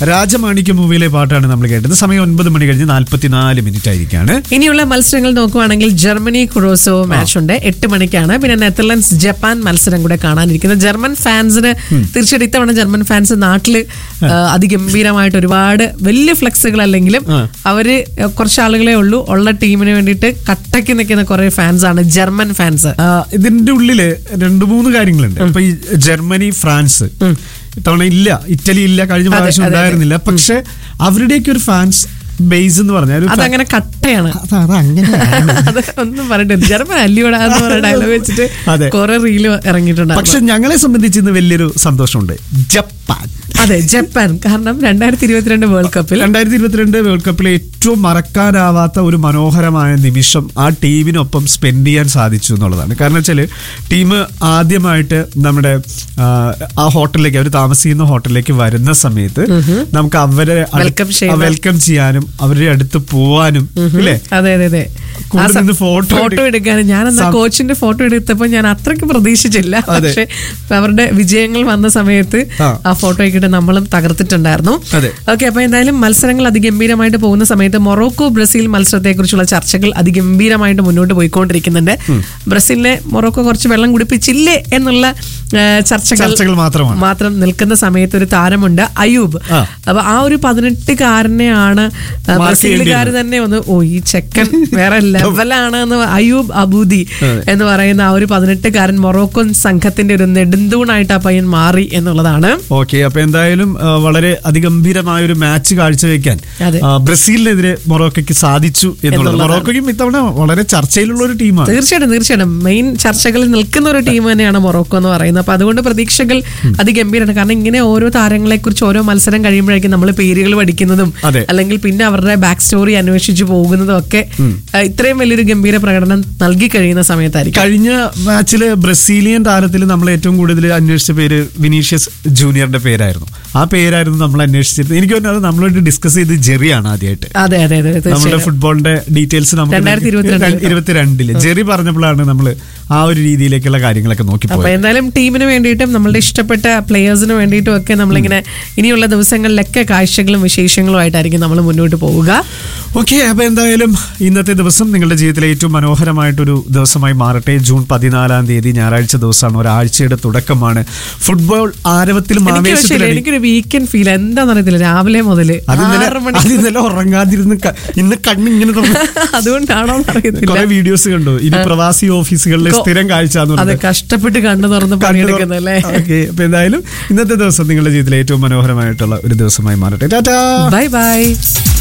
രാജമാണിക്യ മൂവിയിലെ പാട്ടാണ് നമ്മൾ കേട്ടത് സമയം ഒൻപത് മണി കഴിഞ്ഞ് നാല്പത്തിനാല് മിനിറ്റ് ആയിരിക്കാണ് ഇനിയുള്ള മത്സരങ്ങൾ നോക്കുവാണെങ്കിൽ ജർമ്മനി ക്രോസോ മാച്ച് ഉണ്ട് എട്ട് മണിക്കാണ് പിന്നെ നെതർലൻഡ്സ് ജപ്പാൻ മത്സരം കൂടെ കാണാനിരിക്കുന്നത് ജർമ്മൻ ഫാൻസിന് തീർച്ചയായിട്ടും ഇത്തവണ ജർമ്മൻ ഫാൻസ് നാട്ടില് ആ, അതിഗംഭീരമായിട്ട് ഒരുപാട് വലിയ ഫ്ലെക്സുകൾ അല്ലെങ്കിലും ആ. അവര് കുറച്ച് ആളുകളെ ഉള്ളൂ ഉള്ള ടീമിന് വേണ്ടിയിട്ട് കട്ടയ്ക്ക് നിൽക്കുന്ന കുറെ ഫാൻസ് ആണ് ജർമ്മൻ ഫാൻസ് ആ, ഇതിന്റെ ഉള്ളില് രണ്ടു മൂന്ന് കാര്യങ്ങളുണ്ട് ഇപ്പൊ ഈ ജർമ്മനി ഫ്രാൻസ് ഇത്തവണ ഇല്ല ഇറ്റലി ഇല്ല കഴിഞ്ഞ അതെ, പ്രാവശ്യം അതെ, അതെ. ഉണ്ടായിരുന്നില്ല പക്ഷെ അവരുടെയൊക്കെ ഒരു ഫാൻസ് ബേസ് എന്ന് പറഞ്ഞാൽ ഒരു ഫാ- അതങ്ങനെ കട്ടയാണ് അത് അത് അങ്ങനെയാണ് അത് ഒന്നും പറഞ്ഞിട്ടില്ല ജർമ്മൻ അല്ലിയോടാ എന്ന് പറഞ്ഞ ഡയലോഗ് വെച്ചിട്ട് അതെ. കുറെ റീല് ഇറങ്ങിയിട്ടുണ്ട് പക്ഷെ ഞങ്ങളെ സംബന്ധിച്ച് ഇന്ന് വലിയൊരു സന്തോഷമുണ്ട് ജപ്പാൻ അതെ ജപ്പാൻ കാരണം രണ്ടായിരത്തി ഇരുപത്തിരണ്ട് വേൾഡ് കപ്പിൽ രണ്ടായിരത്തി ഇരുപത്തിരണ്ട് വേൾഡ് കപ്പിലെ ഏറ്റവും മറക്കാനാവാത്ത ഒരു മനോഹരമായ നിമിഷം ആ ടീമിനൊപ്പം സ്പെൻഡ് ചെയ്യാൻ സാധിച്ചു എന്നുള്ളതാണ് കാരണം വെച്ചാല് ടീം ആദ്യമായിട്ട് നമ്മുടെ ആ, ആ ഹോട്ടലിലേക്ക് അവർ താമസിക്കുന്ന ഹോട്ടലിലേക്ക് വരുന്ന സമയത്ത് നമുക്ക് അവരെ Welcome ചെയ്യുന്ന- വെൽക്കം ചെയ്യാനും അവരുടെ അടുത്ത് പോവാനും ഇല്ലേ അതെ അതെ അതെ കൂടെ നിന്ന് photo ഫോട്ടോ എടു- എടുക്കാനും ഞാൻ എന്നാ സം- കോച്ചിന്റെ ഫോട്ടോ എടുത്തപ്പോ ഞാൻ അത്രയ്ക്ക് പ്രതീക്ഷിച്ചില്ല അതെ. പക്ഷെ അവരുടെ വിജയങ്ങൾ വന്ന സമയത്ത് ആ. ആ ഫോട്ടോ ആക്കിയിട്ട് നമ്മളും തകർത്തിട്ടുണ്ടായിരുന്നു അതെ. ഓക്കെ അപ്പൊ എന്തായാലും മത്സരങ്ങൾ അതിഗംഭീരമായിട്ട് പോകുന്ന സമയത്ത് മൊറോക്കോ ബ്രസീൽ മത്സരത്തെക്കുറിച്ചുള്ള ചർച്ചകൾ അതിഗംഭീരമായിട്ട് മുന്നോട്ട് പോയിക്കൊണ്ടിരിക്കുന്നുണ്ട് ബ്രസീലിനെ മൊറോക്കോ കുറച്ച് വെള്ളം കുടിപ്പിച്ചില്ലേ എന്നുള്ള ആ, ചർച്ചകൾ ചർച്ചകൾ മാത്രമാണ്. മാത്രം നിൽക്കുന്ന സമയത്ത് ഒരു താരമുണ്ട് അയൂബ് ആ. അപ്പൊ ആ ഒരു പതിനെട്ടുകാരനെയാണ് ആ, Mark ബ്രസീലുകാർ ചെയ്യേണ്ടത്. തന്നെ ഒന്ന് ഓ ഈ ചെക്കൻ വേറെ ലെവലാണ് എന്ന് അയൂബ് അബൂദി അതെ. എന്ന് പറയുന്ന ആ ഒരു പതിനെട്ടുകാരൻ മൊറോക്കൻ സംഘത്തിന്റെ ഒരു നെടുന്തൂണായിട്ട് ആ പയ്യൻ മാറി എന്നുള്ളതാണ് ഓക്കെ അപ്പൊ എന്തായാലും ആ, വളരെ അതിഗംഭീരമായ ഒരു മാച്ച് കാഴ്ചവെക്കാൻ അതെ. ആ, ബ്രസീലിനെതിരെ മൊറോക്കോയ്ക്ക് സാധിച്ചു എന്നുള്ളത് എന്നുള്ളതാണ്. മൊറോക്കോയ്ക്കും ഇത്തവണ വളരെ ചർച്ചയിലുള്ള ഒരു ടീമാണ് തീർച്ചയായിട്ടും തീർച്ചയായിട്ടും മെയിൻ ചർച്ചകളിൽ നിൽക്കുന്ന ഒരു ടീം തന്നെയാണ് മൊറോക്കോ എന്ന് പറയുന്നത് അപ്പൊ അതുകൊണ്ട് പ്രതീക്ഷകൾ അതിഗംഭീരമാണ് കാരണം ഇങ്ങനെ ഓരോ താരങ്ങളെ കുറിച്ച് ഓരോ മത്സരം കഴിയുമ്പോഴേക്കും നമ്മൾ പേരുകൾ പഠിക്കുന്നതും അതെ. അല്ലെങ്കിൽ പിന്നെ അവരുടെ ബാക്ക് സ്റ്റോറി അന്വേഷിച്ച് പോകുന്നതും ഒക്കെ ആ, ഇത്രയും വലിയൊരു ഗംഭീര പ്രകടനം നൽകി കഴിയുന്ന സമയത്തായിരിക്കും കഴിഞ്ഞ മാച്ചില് ബ്രസീലിയൻ താരത്തിൽ നമ്മൾ ഏറ്റവും കൂടുതൽ അന്വേഷിച്ച പേര് വിനീഷ്യസ് ജൂനിയറിന്റെ പേരായിരുന്നു ആ പേരായിരുന്നു നമ്മൾ അന്വേഷിച്ചത് എനിക്ക് തോന്നുന്നത് നമ്മളോട് ഡിസ്കസ് ചെയ്ത് ജെറിയാണ് ആദ്യമായിട്ട് അതെ അതെ അതെ നമ്മുടെ തീർച്ചയായും ഫുട്ബോളിന്റെ ഡീറ്റെയിൽസ് രണ്ടായിരത്തി ഇരുപത്തിരണ്ടില്. ഇരുപത്തിരണ്ടില് ജെറി പറഞ്ഞപ്പോഴാണ് നമ്മൾ ആ ഒരു രീതിയിലേക്കുള്ള കാര്യങ്ങളൊക്കെ നോക്കി അപ്പൊ പോയത് എന്തായാലും ടീമിന് വേണ്ടിയിട്ടും നമ്മളുടെ ഇഷ്ടപ്പെട്ട പ്ലേയേഴ്സിന് വേണ്ടിയിട്ടും ഒക്കെ നമ്മളിങ്ങനെ ഇനിയുള്ള ദിവസങ്ങളിലൊക്കെ കാഴ്ചകളും വിശേഷങ്ങളും ആയിട്ടായിരിക്കും നമ്മൾ മുന്നോട്ട് പോവുക ഓക്കെ അപ്പൊ എന്തായാലും ഇന്നത്തെ ദിവസം നിങ്ങളുടെ ജീവിതത്തിലെ ഏറ്റവും മനോഹരമായിട്ടൊരു ദിവസമായി മാറട്ടെ ജൂൺ പതിനാലാം തീയതി ഞായറാഴ്ച ദിവസമാണ് ഒരാഴ്ചയുടെ തുടക്കമാണ് ഫുട്ബോൾ ആരവത്തിലും എനിക്ക് പക്ഷേ ആവേശത്തിലും എനിക്കൊരു വീക്കെൻഡ് ഫീൽ എന്താണെന്ന് അറിയത്തില്ല രാവിലെ മുതല് അത് ഇന്നലെ ആറ് മണി അത് ഇന്നലെ ഉറങ്ങാതിരുന്ന് ക- ഇന്ന് കണ്ണിങ്ങനെ തുറന്ന് അതുകൊണ്ടാണോ അറിയത്തില്ല കുറെ വീഡിയോസ് കണ്ടു ഇനി പ്രവാസി ഓഫീസുകളിലെ കൊ- സ്ഥിരം കാഴ്ച എന്ന് അതെ പറഞ്ഞത്. കഷ്ടപ്പെട്ട് കണ്ണു തുറന്ന് പണിയെടുക്കുന്നല്ലേ ഓക്കെ അപ്പൊ എന്തായാലും ഇന്നത്തെ ദിവസം നിങ്ങളുടെ ജീവിതത്തിലെ ഏറ്റവും മനോഹരമായിട്ടുള്ള ഒരു ദിവസമായി മാറട്ടെ ടാറ്റാ ബൈ ബൈ